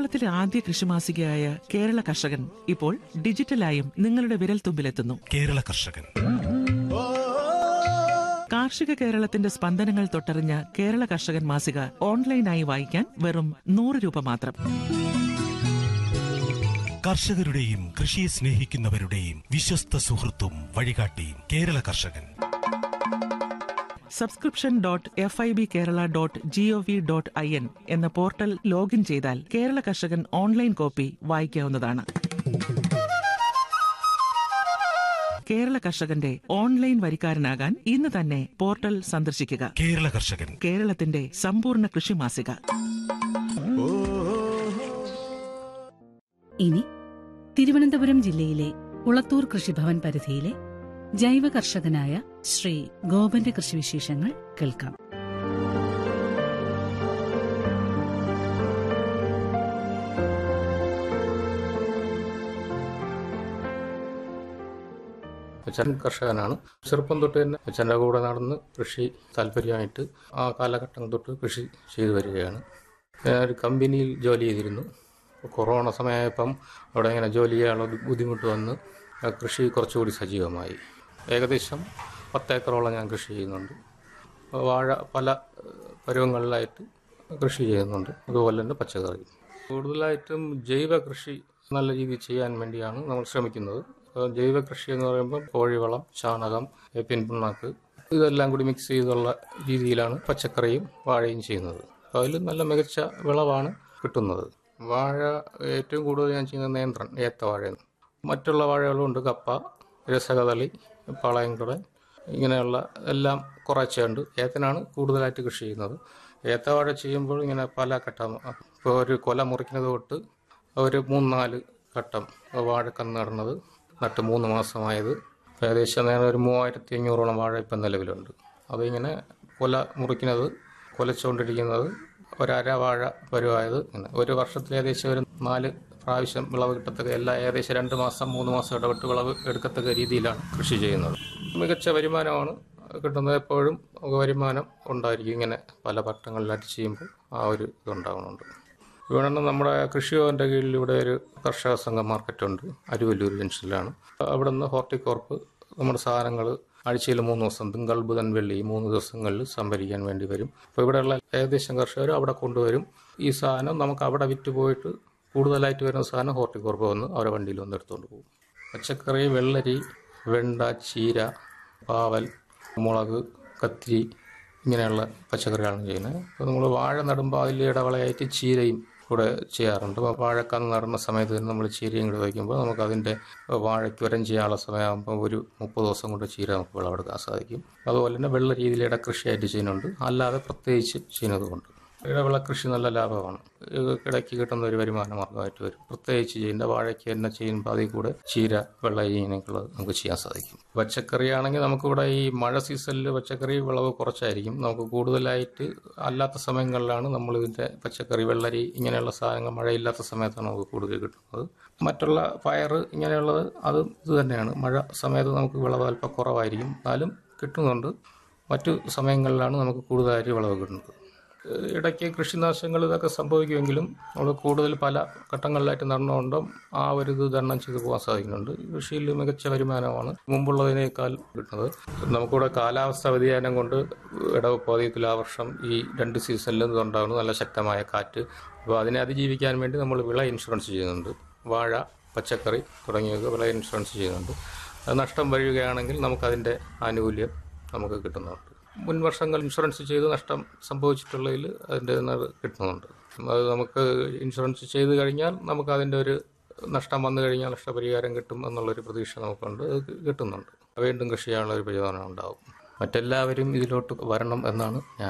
കേരളത്തിലെ ആദ്യ കൃഷിമാസികയായ കേരള കർഷകൻ ഇപ്പോൾ ഡിജിറ്റലായും നിങ്ങളുടെ വിരൽത്തുമ്പിലെത്തുന്നു കേരള കർഷകൻ കാർഷിക കേരളത്തിന്റെ സ്പന്ദനങ്ങൾ തൊട്ടറിഞ്ഞ കേരള കർഷകൻ മാസിക ഓൺലൈനായി വായിക്കാൻ വെറും നൂറ് രൂപ മാത്രം കർഷകരുടെയും കൃഷിയെ സ്നേഹിക്കുന്നവരുടെയും വിശ്വസ്ത സുഹൃത്തും വഴികാട്ടിയും Kerala Karshakan subscription dot F I B Kerala dot G O V dot I N എന്ന പോർട്ടൽ ലോഗിൻ ചെയ്താൽ കേരള കർഷകൻ ഓൺലൈൻ കോപ്പി വായിക്കാവുന്നതാണ് കേരള കർഷകന്റെ ഓൺലൈൻ വരിക്കാരനാകാൻ ഇന്ന് തന്നെ പോർട്ടൽ സന്ദർശിക്കുക കേരള കർഷകൻ കേരളത്തിന്റെ സമ്പൂർണ്ണ കൃഷി മാസിക ഇനി തിരുവനന്തപുരം ജില്ലയിലെ ഉളത്തൂർ കൃഷിഭവൻ പരിധിയിലെ ജൈവ കർഷകനായ ശ്രീ ഗോപന്റെ കൃഷിവിശേഷങ്ങൾ കേൾക്കാം അച്ഛൻ കർഷകനാണ് ചെറുപ്പം തൊട്ട് തന്നെ അച്ഛൻ്റെ കൂടെ നടന്ന് കൃഷി താല്പര്യമായിട്ട് ആ കാലഘട്ടം തൊട്ട് കൃഷി ചെയ്തു വരികയാണ് ഞാൻ ഒരു കമ്പനിയിൽ ജോലി ചെയ്തിരുന്നു കൊറോണ സമയമായപ്പം അവിടെ ഇങ്ങനെ ജോലി ചെയ്യാനുള്ള ഒരു ബുദ്ധിമുട്ട് വന്ന് ആ കൃഷി കുറച്ചുകൂടി സജീവമായി ഏകദേശം പത്തേക്കറോളം ഞാൻ കൃഷി ചെയ്യുന്നുണ്ട് വാഴ പല ഏഹ്, പരുവങ്ങളിലായിട്ട് കൃഷി ചെയ്യുന്നുണ്ട് അതുപോലെ തന്നെ പച്ചക്കറി കൂടുതലായിട്ടും ജൈവ കൃഷി നല്ല രീതിയിൽ ചെയ്യാൻ വേണ്ടിയാണ് നമ്മൾ ശ്രമിക്കുന്നത് അപ്പോൾ ജൈവ കൃഷി എന്ന് പറയുമ്പോൾ കോഴിവളം ചാണകം വേപ്പിൻ പിണ്ണാക്ക് ഇതെല്ലാം കൂടി മിക്സ് ചെയ്തുള്ള രീതിയിലാണ് പച്ചക്കറിയും വാഴയും ചെയ്യുന്നത് അപ്പോൾ അതിൽ നല്ല മികച്ച വിളവാണ് കിട്ടുന്നത് വാഴ ഏറ്റവും കൂടുതൽ ഞാൻ ചെയ്യുന്നത് നേന്ത്രൻ ഏത്തവാഴയാണ് മറ്റുള്ള വാഴകളുണ്ട് കപ്പ രസകദളി പാളയംകുട ഇങ്ങനെയുള്ള എല്ലാം കുറച്ചുണ്ട് ഏത്തനാണ് കൂടുതലായിട്ട് കൃഷി ചെയ്യുന്നത് ഏത്തവാഴ ചെയ്യുമ്പോൾ ഇങ്ങനെ പല ഘട്ടം ഇപ്പോൾ ഒരു കൊല മുറിക്കുന്നത് തൊട്ട് ഒരു മൂന്നാല് ഘട്ടം വാഴക്കന്ന് നടന്നത് നട്ട് മൂന്ന് മാസമായത് ഏകദേശം നേരെ ഒരു മൂവായിരത്തി അഞ്ഞൂറോളം വാഴ ഇപ്പം നിലവിലുണ്ട് അതിങ്ങനെ കൊല മുറിക്കുന്നത് കൊലച്ചുകൊണ്ടിരിക്കുന്നത് ഒരര വാഴ പരുവായത് ഇങ്ങനെ ഒരു വർഷത്തിൽ ഏകദേശം ഒരു നാല് പ്രാവശ്യം വിളവ് കിട്ടത്തക്ക എല്ലാ ഏകദേശം രണ്ട് മാസം മൂന്ന് മാസം ഇടവിട്ട് വിളവ് എടുക്കത്തക്ക രീതിയിലാണ് കൃഷി ചെയ്യുന്നത് മികച്ച വരുമാനമാണ് കിട്ടുന്നത് എപ്പോഴും നമുക്ക് വരുമാനം ഉണ്ടായിരിക്കും ഇങ്ങനെ പല പട്ടങ്ങളിലായിട്ട് ചെയ്യുമ്പോൾ ആ ഒരു ഇതുണ്ടാകുന്നുണ്ട് ഇവിടെ നമ്മുടെ കൃഷിഭവൻ്റെ കീഴിൽ ഇവിടെ ഒരു കർഷക സംഘം മാർക്കറ്റുണ്ട് അരുവല്ലൂർ ജംഗ്ഷനിലാണ് അവിടെ നിന്ന് ഹോർട്ടികോർപ്പ് നമ്മുടെ സാധനങ്ങൾ ആഴ്ചയിൽ മൂന്ന് ദിവസം തിങ്കൾ ബുധൻ വെള്ളി ഈ മൂന്ന് ദിവസങ്ങളിൽ സംഭരിക്കാൻ വേണ്ടി വരും അപ്പോൾ ഇവിടെയുള്ള ഏകദേശം കർഷകർ അവിടെ കൊണ്ടുവരും ഈ സാധനം നമുക്ക് അവിടെ വിറ്റ് പോയിട്ട് കൂടുതലായിട്ട് വരുന്ന സാധനം ഹോർട്ടികോർപ്പ് വന്ന് അവരെ വണ്ടിയിൽ വന്ന് എടുത്തുകൊണ്ട് പോകും പച്ചക്കറി വെള്ളരി വെണ്ട ചീര പാവൽ മുളക് കത്തിരി ഇങ്ങനെയുള്ള പച്ചക്കറികളാണ് ചെയ്യുന്നത് അപ്പോൾ നമ്മൾ വാഴ നടുമ്പോൾ അതിൽ ഇടവളയായിട്ട് ചീരയും കൂടെ ചെയ്യാറുണ്ട് അപ്പോൾ വാഴക്കന്ന് നടുന്ന സമയത്ത് തന്നെ നമ്മൾ ചീരയും കൂടെ വയ്ക്കുമ്പോൾ നമുക്ക് അതിൻ്റെ വാഴയ്ക്ക് ഉരം ചെയ്യാനുള്ള സമയമാകുമ്പോൾ ഒരു മുപ്പത് ദിവസം കൊണ്ട് ചീര നമുക്ക് വിളവെടുക്കാൻ സാധിക്കും അതുപോലെ തന്നെ വെള്ള രീതിയിൽ ഇടകൃഷിയായിട്ട് ചെയ്യുന്നുണ്ട് അല്ലാതെ പ്രത്യേകിച്ച് ചെയ്യുന്നതുകൊണ്ട് ഇടവിള കൃഷി നല്ല ലാഭമാണ് ഇത് ഇടയ്ക്ക് കിട്ടുന്ന ഒരു വരുമാന മാർഗമായിട്ട് വരും പ്രത്യേകിച്ച് ചെയ്യുന്ന വാഴയ്ക്ക് തന്നെ ചെയ്യുമ്പോൾ അതിൽ കൂടെ ചീര വെള്ള ഇങ്ങനെയൊക്കെയുള്ളത് നമുക്ക് ചെയ്യാൻ സാധിക്കും പച്ചക്കറി ആണെങ്കിൽ നമുക്കിവിടെ ഈ മഴ സീസണിൽ പച്ചക്കറി വിളവ് കുറച്ചായിരിക്കും നമുക്ക് കൂടുതലായിട്ട് അല്ലാത്ത സമയങ്ങളിലാണ് നമ്മൾ ഇതിൻ്റെ പച്ചക്കറി വെള്ളരി ഇങ്ങനെയുള്ള സാധനങ്ങൾ മഴയില്ലാത്ത സമയത്താണ് നമുക്ക് കൂടുതൽ കിട്ടുന്നത് മറ്റുള്ള പയർ ഇങ്ങനെയുള്ളത് അത് ഇത് തന്നെയാണ് മഴ സമയത്ത് നമുക്ക് വിളവ് അല്പം കുറവായിരിക്കും എന്നാലും കിട്ടുന്നുണ്ട് മറ്റു സമയങ്ങളിലാണ് നമുക്ക് കൂടുതലായിട്ട് വിളവ് കിട്ടുന്നത് ഇടയ്ക്ക് കൃഷിനാശങ്ങൾ ഇതൊക്കെ സംഭവിക്കുമെങ്കിലും നമ്മൾ കൂടുതൽ പല ഘട്ടങ്ങളിലായിട്ട് നടന്നുകൊണ്ടും ആ ഒരു ഇത് തരണം ചെയ്ത് പോകാൻ സാധിക്കുന്നുണ്ട് കൃഷിയിൽ മികച്ച വരുമാനമാണ് മുമ്പുള്ളതിനേക്കാൾ കിട്ടുന്നത് നമുക്കിവിടെ കാലാവസ്ഥ വ്യതിയാനം കൊണ്ട് ഇടവ് പതിവ് തുലാവർഷം ഈ രണ്ട് സീസണിലും ഇതുണ്ടാകുന്നു നല്ല ശക്തമായ കാറ്റ് അപ്പോൾ അതിനെ അതിജീവിക്കാൻ വേണ്ടി നമ്മൾ വിള ഇൻഷുറൻസ് ചെയ്യുന്നുണ്ട് വാഴ പച്ചക്കറി തുടങ്ങിയവ വിള ഇൻഷുറൻസ് ചെയ്യുന്നുണ്ട് അത് നഷ്ടം വരികയാണെങ്കിൽ നമുക്കതിൻ്റെ ആനുകൂല്യം നമുക്ക് കിട്ടുന്നുണ്ട് മുൻ വർഷങ്ങൾ ഇൻഷുറൻസ് ചെയ്ത് നഷ്ടം സംഭവിച്ചിട്ടുള്ളതിൽ അതിൻ്റെ ഇത് കിട്ടുന്നുണ്ട് അത് നമുക്ക് ഇൻഷുറൻസ് ചെയ്ത് കഴിഞ്ഞാൽ നമുക്ക് അതിൻ്റെ ഒരു നഷ്ടം വന്നു കഴിഞ്ഞാൽ നഷ്ടപരിഹാരം കിട്ടും എന്നുള്ളൊരു പ്രതീക്ഷ നമുക്കുണ്ട് അത് കിട്ടുന്നുണ്ട് വീണ്ടും കൃഷി ചെയ്യാനുള്ള ഒരു പ്രചോദനം ഉണ്ടാവും മറ്റെല്ലാവരും ഇതിലോട്ട് വരണം എന്നാണ് ഞാൻ